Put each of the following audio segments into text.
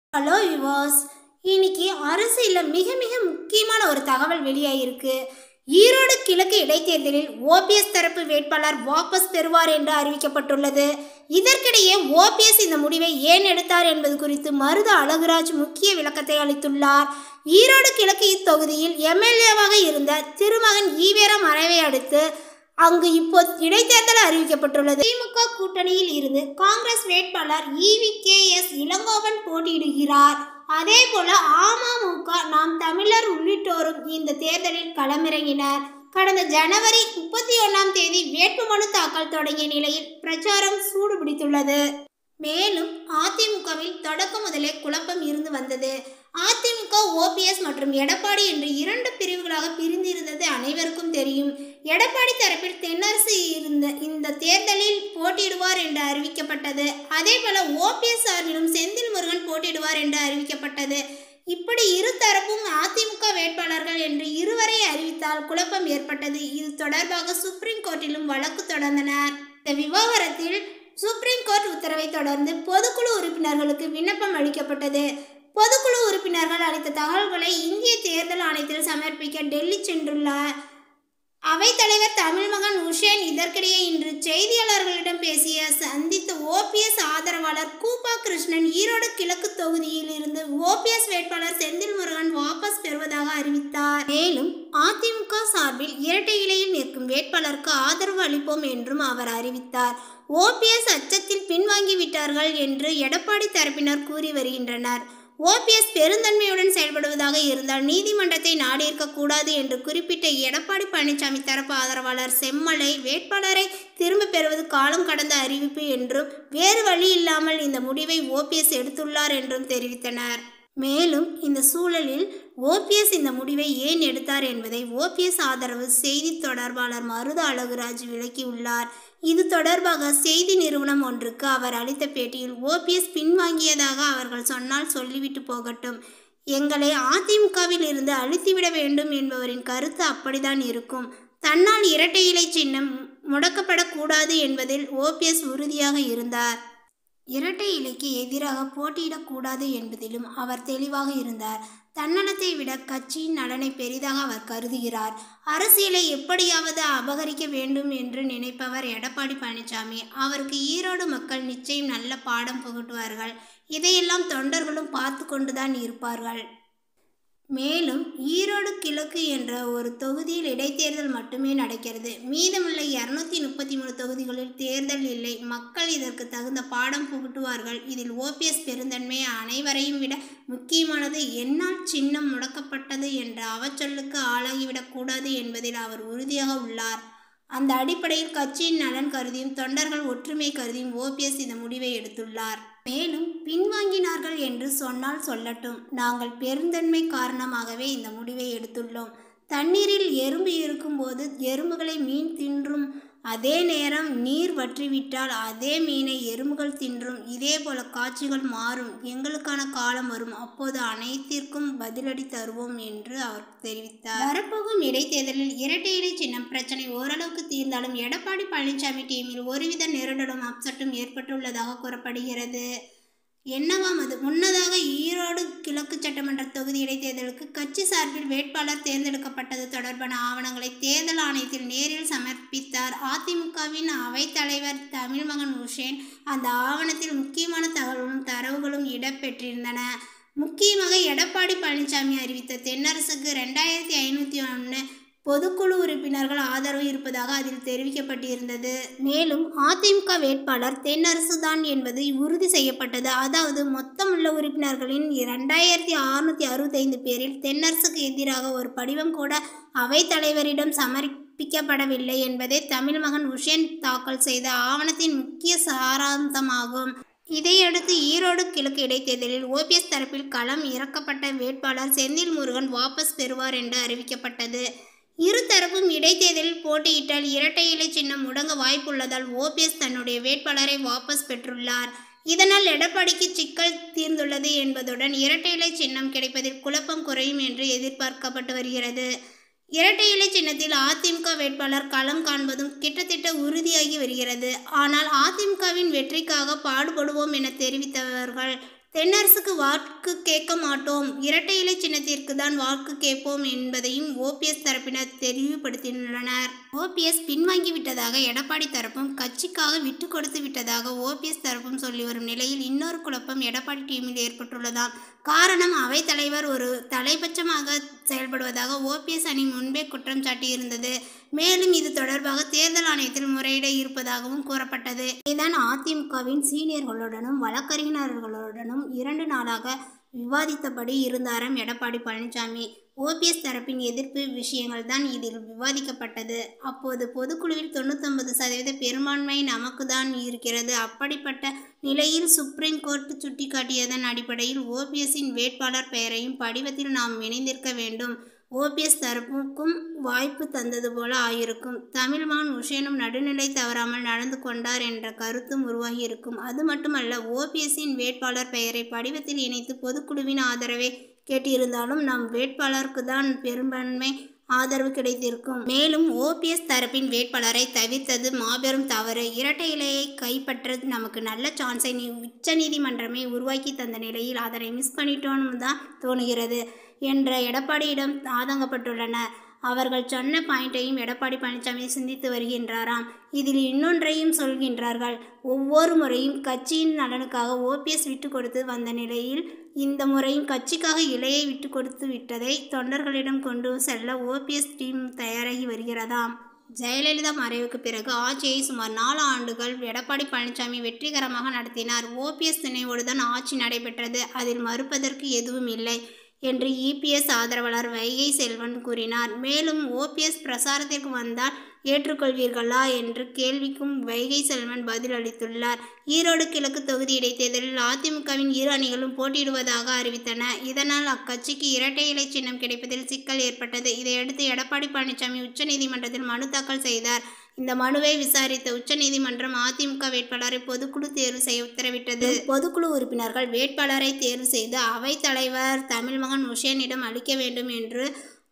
hello விவாஸ் இன்னைக்கு அரசியலில் மிக மிக முக்கியமான ஒரு தகவல் வெளியாகிருக்கு ஈரோடு கிழக்கு இடைத்தேர்தலில் ஓபிஎஸ் தரப்பு வேட்பாளர் வாபஸ் பெறுவார் என்று அறிவிக்கப்பட்டுள்ளது இதற்கிடையே ஓபிஎஸ் இந்த முடிவை ஏன் எடுத்தார் என்பது குறித்து மருத அழகுராஜ் முக்கிய விளக்கத்தை அளித்துள்ளார் ஈரோடு கிழக்கு இத்தொகுதியில் எம்எல்ஏவாக இருந்த திருமகன் ஈவேரா மறைவை அடுத்து அங்கு இப்போ இடைத்தேர்தல் அறிவிக்கப்பட்டுள்ளது திமுக கூட்டணியில் இருந்து காங்கிரஸ் வேட்பாளர் இவி கே எஸ் இளங்கோவன் போட்டியிடுகிறார் அதே போல அமமுக நாம் தமிழர் உள்ளிட்டோரும் இந்த தேர்தலில் களமிறங்கினர் கடந்த ஜனவரி முப்பத்தி ஒன்றாம் தேதி வேட்புமனு தாக்கல் தொடங்கிய நிலையில் பிரச்சாரம் சூடு பிடித்துள்ளது மேலும் அதிமுகவில் தொடக்கம் முதலே குழப்பம் இருந்து வந்தது அதிமுக ஓபிஎஸ் மற்றும் எடப்பாடி என்று இரண்டு பிரிவுகளாக பிரிந்திருந்தது அனைவருக்கும் தெரியும் எடப்பாடி தரப்பில் தென்னரசு இருந்த இந்த தேர்தலில் போட்டியிடுவார் என்று அறிவிக்கப்பட்டது அதே போல ஓபிஎஸ் சார்பிலும் செந்தில் முருகன் போட்டியிடுவார் என்று அறிவிக்கப்பட்டது இப்படி இரு தரப்பும் அதிமுக வேட்பாளர்கள் என்று இருவரை அறிவித்தால் குழப்பம் ஏற்பட்டது இது தொடர்பாக சுப்ரீம் கோர்ட்டிலும் வழக்கு தொடர்ந்தனர் இந்த விவகாரத்தில் சுப்ரீம் கோர்ட் உத்தரவை தொடர்ந்து பொதுக்குழு உறுப்பினர்களுக்கு விண்ணப்பம் அளிக்கப்பட்டது பொதுக்குழு உறுப்பினர்கள் அளித்த தகவல்களை இந்திய தேர்தல் ஆணையத்தில் சமர்ப்பிக்க டெல்லி சென்றுள்ளார் அவைத்தலைவர் தமிழ்மகன் உஷேன் இதற்கிடையே இன்று செய்தியாளர்களிடம் பேசிய சந்தித்த ஓபிஎஸ் ஆதரவாளர் கூப்பா கிருஷ்ணன் ஈரோடு கிழக்கு தொகுதியில் இருந்து ஓபிஎஸ் வேட்பாளர் செந்தில் முருகன் வாபஸ் பெறுவதாக அறிவித்தார் மேலும் அதிமுக சார்பில் இரட்டை இலையில் நிற்கும் வேட்பாளருக்கு ஆதரவு அளிப்போம் என்றும் அவர் அறிவித்தார் ஓபிஎஸ் அச்சத்தில் பின்வாங்கி விட்டார்கள் என்று எடப்பாடி தரப்பினர் கூறி வருகின்றனர் ஓபிஎஸ் பெருந்தன்மையுடன் செயல்படுவதாக இருந்தால் நீதிமன்றத்தை நாடியிருக்கக்கூடாது என்று குறிப்பிட்ட எடப்பாடி பழனிசாமி தரப்பு ஆதரவாளர் செம்மலை வேட்பாளரை திரும்ப பெறுவது காலம் கடந்த அறிவிப்பு என்றும் வேறு வழி இல்லாமல் இந்த முடிவை ஓபிஎஸ் எடுத்துள்ளார் என்றும் தெரிவித்தனர் மேலும் இந்த சூழலில் ஓபிஎஸ் இந்த முடிவை ஏன் எடுத்தார் என்பதை ஓபிஎஸ் ஆதரவு செய்தி தொடர்பாளர் மருத அழகுராஜ் விளக்கியுள்ளார் இது தொடர்பாக செய்தி நிறுவனம் ஒன்றுக்கு அவர் அளித்த பேட்டியில் ஓபிஎஸ் பின்வாங்கியதாக அவர்கள் சொன்னால் சொல்லிவிட்டு போகட்டும் எங்களை அதிமுகவில் இருந்து அழித்துவிட வேண்டும் என்பவரின் கருத்து அப்படித்தான் இருக்கும் தன்னால் இரட்டை இலை சின்னம் முடக்கப்படக்கூடாது என்பதில் ஓபிஎஸ் உறுதியாக இருந்தார் இரட்டை இலைக்கு எதிராக போட்டியிடக்கூடாது என்பதிலும் அவர் தெளிவாக இருந்தார் தன்னலத்தை விட கட்சியின் நலனை பெரிதாக அவர் கருதுகிறார் அரசியலை எப்படியாவது அபகரிக்க வேண்டும் என்று நினைப்பவர் எடப்பாடி பழனிசாமி அவருக்கு ஈரோடு மக்கள் நிச்சயம் நல்ல பாடம் புகட்டுவார்கள் இதையெல்லாம் தொண்டர்களும் பார்த்து கொண்டுதான் இருப்பார்கள் மேலும் ஈரோடு கிழக்கு என்ற ஒரு தொகுதியில் இடைத்தேர்தல் மட்டுமே நடக்கிறது மீதமுள்ள இருநூத்தி முப்பத்தி மூணு தொகுதிகளில் தேர்தல் இல்லை மக்கள் இதற்கு தகுந்த பாடம் புகட்டுவார்கள் இதில் ஓபிஎஸ் பெருந்தன்மை அனைவரையும் விட முக்கியமானது என்னால் சின்னம் முடக்கப்பட்டது என்ற அவச்சொல்லுக்கு ஆளாகிவிடக்கூடாது என்பதில் அவர் உறுதியாக உள்ளார் அந்த அடிப்படையில் கட்சியின் நலன் கருதியும் தொண்டர்கள் ஒற்றுமை கருதியும் ஓபிஎஸ் இந்த முடிவை எடுத்துள்ளார் மேலும் பின்வாங்கினார்கள் என்று சொன்னால் சொல்லட்டும் நாங்கள் பெருந்தன்மை காரணமாகவே இந்த முடிவை எடுத்துள்ளோம் தண்ணீரில் எறும்பு இருக்கும்போது எறும்புகளை மீன் தின்றும் அதே நேரம் நீர் வற்றிவிட்டால் அதே மீனை எறும்புகள் தின்றும் இதே போல காட்சிகள் மாறும் எங்களுக்கான காலம் வரும் அப்போது அனைத்திற்கும் பதிலடி தருவோம் என்று அவர் தெரிவித்தார் வரப்போகும் இடைத்தேர்தலில் இரட்டை இலை சின்னம் பிரச்சனை ஓரளவுக்கு தீர்ந்தாலும் எடப்பாடி பழனிசாமி டீமில் ஒருவித நெருடலும் அப்செட்டும் ஏற்பட்டுள்ளதாக கூறப்படுகிறது என்னவாம் அது முன்னதாக ஈரோடு கிழக்கு சட்டமன்ற தொகுதி இடைத்தேர்தலுக்கு கட்சி சார்பில் வேட்பாளர் தேர்ந்தெடுக்கப்பட்டது தொடர்பான ஆவணங்களை தேர்தல் ஆணையத்தில் நேரில் சமர்ப்பித்தார் அதிமுகவின் அவைத்தலைவர் தமிழ்மகன் உஷேன் அந்த ஆவணத்தில் முக்கியமான தகவலும் தரவுகளும் இடம்பெற்றிருந்தன முக்கியமாக எடப்பாடி பழனிசாமி அறிவித்த தென்னரசுக்கு ரெண்டாயிரத்தி ஐநூற்றி ஒன்று பொதுக்குழு உறுப்பினர்கள் ஆதரவு இருப்பதாக அதில் தெரிவிக்கப்பட்டிருந்தது மேலும் அதிமுக வேட்பாளர் தென்னரசு தான் என்பது உறுதி செய்யப்பட்டது அதாவது மொத்தமுள்ள உறுப்பினர்களின் இரண்டாயிரத்தி அறுநூத்தி அறுபத்தைந்து பேரில் தென்னரசுக்கு எதிராக ஒரு படிவம் கூட அவைத்தலைவரிடம் சமர்ப்பிக்கப்படவில்லை என்பதே தமிழ்மகன் உஷேன் தாக்கல் செய்த ஆவணத்தின் முக்கிய சாராந்தமாகும் இதையடுத்து ஈரோடு கிழக்கு இடைத்தேர்தலில் ஓபிஎஸ் தரப்பில் களம் இறக்கப்பட்ட வேட்பாளர் செந்தில் முருகன் வாபஸ் பெறுவார் என்று அறிவிக்கப்பட்டது இருதரப்பும் இடைத்தேர்தலில் போட்டியிட்டால் இரட்டை இலை சின்னம் முடங்க வாய்ப்புள்ளதால் ஓபிஎஸ் தன்னுடைய வேட்பாளரை வாபஸ் பெற்றுள்ளார் இதனால் எடப்பாடிக்கு சிக்கல் தீர்ந்துள்ளது என்பதுடன் இரட்டை இலை சின்னம் கிடைப்பதில் குழப்பம் குறையும் என்று எதிர்பார்க்கப்பட்டு வருகிறது இரட்டை இலை சின்னத்தில் அதிமுக வேட்பாளர் களம் காண்பதும் கிட்டத்தட்ட உறுதியாகி வருகிறது ஆனால் அதிமுகவின் வெற்றிக்காக பாடுபடுவோம் என தெரிவித்தவர்கள் தென்னரசுக்கு வாக்கு கேட்க மாட்டோம் இரட்டை இலை சின்னத்திற்கு தான் வாக்கு கேட்போம் என்பதையும் ஓபிஎஸ் தரப்பினர் தெளிவுபடுத்தியுள்ளனர் ஓபிஎஸ் பின்வாங்கி விட்டதாக எடப்பாடி தரப்பும் கட்சிக்காக விட்டு கொடுத்து விட்டதாக ஓபிஎஸ் தரப்பும் சொல்லி வரும் நிலையில் இன்னொரு குழப்பம் எடப்பாடி டீமில் ஏற்பட்டுள்ளதாம் காரணம் அவைத் தலைவர் ஒரு தலைபட்சமாக செயல்படுவதாக ஓபிஎஸ் அணி முன்பே குற்றம் சாட்டியிருந்தது மேலும் இது தொடர்பாக தேர்தல் ஆணையத்தில் முறையிட இருப்பதாகவும் கூறப்பட்டது இதான் அதிமுகவின் சீனியர்களுடனும் வழக்கறிஞர்களுடனும் இரண்டு நாளாக விவாதித்தபடி இருந்தாராம் எடப்பாடி பழனிசாமி ஓபிஎஸ் தரப்பின் எதிர்ப்பு விஷயங்கள் தான் இதில் விவாதிக்கப்பட்டது அப்போது பொதுக்குழுவில் தொண்ணூத்தொன்பது சதவீத பெரும்பான்மை நமக்கு தான் இருக்கிறது அப்படிப்பட்ட நிலையில் சுப்ரீம் கோர்ட் சுட்டிக்காட்டியதன் அடிப்படையில் ஓபிஎஸ்ஸின் வேட்பாளர் பெயரையும் படிவத்தில் நாம் இணைந்திருக்க வேண்டும் ஓபிஎஸ் தரப்புக்கும் வாய்ப்பு தந்தது போல ஆயிருக்கும் தமிழ்மான் உஷேனும் நடுநிலை தவறாமல் நடந்து கொண்டார் என்ற கருத்தும் உருவாகியிருக்கும் அது மட்டுமல்ல ஓபிஎஸ்ஸின் வேட்பாளர் பெயரை படிவத்தில் இணைத்து பொதுக்குழுவின் ஆதரவை கேட்டிருந்தாலும் நம் வேட்பாளருக்கு தான் பெரும்பான்மை ஆதரவு கிடைத்திருக்கும் மேலும் ஓபிஎஸ் தரப்பின் வேட்பாளரை தவிர்த்தது மாபெரும் தவறு இரட்டை இலையை கைப்பற்ற நமக்கு நல்ல சான்ஸை நீ உச்சநீதிமன்றமே உருவாக்கி தந்த நிலையில் அதனை மிஸ் பண்ணிட்டோன்னு தான் தோணுகிறது என்ற எடப்பாடியிடம் ஆதங்கப்பட்டுள்ளனர் அவர்கள் சொன்ன பாயிண்ட்டையும் எடப்பாடி பழனிசாமி சிந்தித்து வருகின்றாராம் இதில் இன்னொன்றையும் சொல்கின்றார்கள் ஒவ்வொரு முறையும் கட்சியின் நலனுக்காக ஓபிஎஸ் விட்டு கொடுத்து வந்த நிலையில் இந்த முறையும் கட்சிக்காக இலையை விட்டு கொடுத்து விட்டதை தொண்டர்களிடம் கொண்டு செல்ல ஓபிஎஸ் டீம் தயாராகி வருகிறதாம் ஜெயலலிதா மறைவுக்கு பிறகு ஆட்சியை சுமார் நாலு ஆண்டுகள் எடப்பாடி பழனிசாமி வெற்றிகரமாக நடத்தினார் ஓபிஎஸ் துணையோடு தான் ஆட்சி நடைபெற்றது அதில் மறுப்பதற்கு எதுவும் இல்லை என்று இபிஎஸ் ஆதரவாளர் வைகை செல்வன் கூறினார் மேலும் ஓபிஎஸ் பிரசாரத்திற்கு வந்தால் ஏற்றுக்கொள்வீர்களா என்று கேள்விக்கும் வைகை செல்வன் பதில் அளித்துள்ளார் ஈரோடு கிழக்கு தொகுதி இடைத்தேர்தலில் அதிமுகவின் இரு அணிகளும் போட்டியிடுவதாக அறிவித்தன இதனால் அக்கட்சிக்கு இரட்டை இலை சின்னம் கிடைப்பதில் சிக்கல் ஏற்பட்டது இதையடுத்து எடப்பாடி பழனிசாமி உச்சநீதிமன்றத்தில் மனு தாக்கல் செய்தார் இந்த மனுவை விசாரித்த உச்சநீதிமன்றம் அதிமுக வேட்பாளரை பொதுக்குழு தேர்வு செய்ய உத்தரவிட்டது பொதுக்குழு உறுப்பினர்கள் வேட்பாளரை தேர்வு செய்து அவைத் தலைவர் தமிழ்மகன் உஷேனிடம் அளிக்க வேண்டும் என்று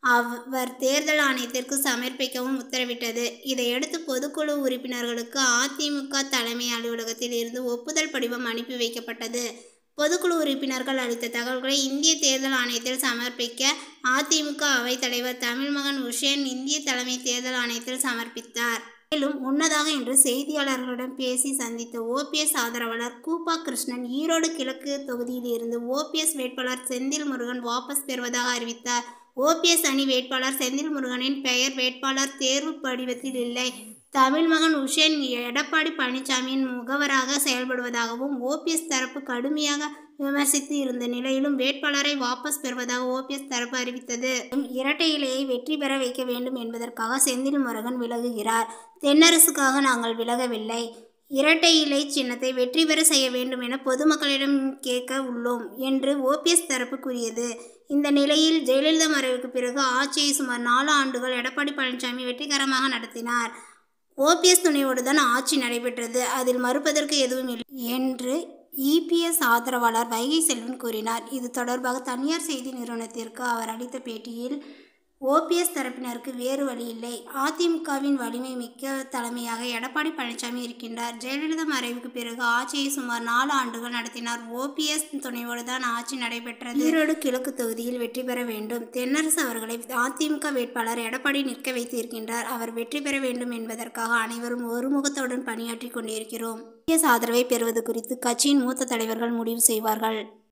அவர் தேர்தல் ஆணையத்திற்கு சமர்ப்பிக்கவும் உத்தரவிட்டது இதையடுத்து பொதுக்குழு உறுப்பினர்களுக்கு அதிமுக தலைமை அலுவலகத்தில் இருந்து ஒப்புதல் படிவம் அனுப்பி வைக்கப்பட்டது பொதுக்குழு உறுப்பினர்கள் அளித்த தகவல்களை இந்திய தேர்தல் ஆணையத்தில் சமர்ப்பிக்க அதிமுக அவைத் தலைவர் தமிழ்மகன் உஷேன் இந்திய தலைமை தேர்தல் ஆணையத்தில் சமர்ப்பித்தார் மேலும் முன்னதாக இன்று செய்தியாளர்களிடம் பேசி சந்தித்த ஓபிஎஸ் ஆதரவாளர் கூப்பா கிருஷ்ணன் ஈரோடு கிழக்கு தொகுதியில் இருந்து ஓபிஎஸ் வேட்பாளர் செந்தில் முருகன் வாபஸ் பெறுவதாக அறிவித்தார் ஓபிஎஸ் அணி வேட்பாளர் செந்தில் முருகனின் பெயர் வேட்பாளர் தேர்வு படிவத்தில் இல்லை தமிழ்மகன் உஷேன் எடப்பாடி பழனிசாமியின் முகவராக செயல்படுவதாகவும் ஓபிஎஸ் தரப்பு கடுமையாக விமர்சித்து இருந்த நிலையிலும் வேட்பாளரை வாபஸ் பெறுவதாக ஓபிஎஸ் தரப்பு அறிவித்தது இரட்டை இலையை வெற்றி பெற வைக்க வேண்டும் என்பதற்காக செந்தில் முருகன் விலகுகிறார் தென்னரசுக்காக நாங்கள் விலகவில்லை இரட்டை இலை சின்னத்தை வெற்றி பெற செய்ய வேண்டும் என பொதுமக்களிடம் கேட்க உள்ளோம் என்று ஓபிஎஸ் தரப்பு கூறியது இந்த நிலையில் ஜெயலலிதா மறைவுக்கு பிறகு ஆட்சியை சுமார் நாலு ஆண்டுகள் எடப்பாடி பழனிசாமி வெற்றிகரமாக நடத்தினார் ஓபிஎஸ் துணையோடு தான் ஆட்சி நடைபெற்றது அதில் மறுப்பதற்கு எதுவும் இல்லை என்று இபிஎஸ் ஆதரவாளர் வைகை செல்வன் கூறினார் இது தொடர்பாக தனியார் செய்தி நிறுவனத்திற்கு அவர் அளித்த பேட்டியில் ஓபிஎஸ் தரப்பினருக்கு வேறு வழி இல்லை அதிமுகவின் வலிமை மிக்க தலைமையாக எடப்பாடி பழனிசாமி இருக்கின்றார் ஜெயலலிதா மறைவுக்கு பிறகு ஆட்சியை சுமார் நாலு ஆண்டுகள் நடத்தினார் ஓபிஎஸ் துணையோடு தான் ஆட்சி நடைபெற்றது ஈரோடு கிழக்கு தொகுதியில் வெற்றி பெற வேண்டும் தென்னரசு அவர்களை அதிமுக வேட்பாளர் எடப்பாடி நிற்க வைத்து இருக்கின்றார் அவர் வெற்றி பெற வேண்டும் என்பதற்காக அனைவரும் ஒருமுகத்துடன் பணியாற்றி கொண்டிருக்கிறோம் ஓபிஎஸ் ஆதரவை பெறுவது குறித்து கட்சியின் மூத்த தலைவர்கள் முடிவு செய்வார்கள்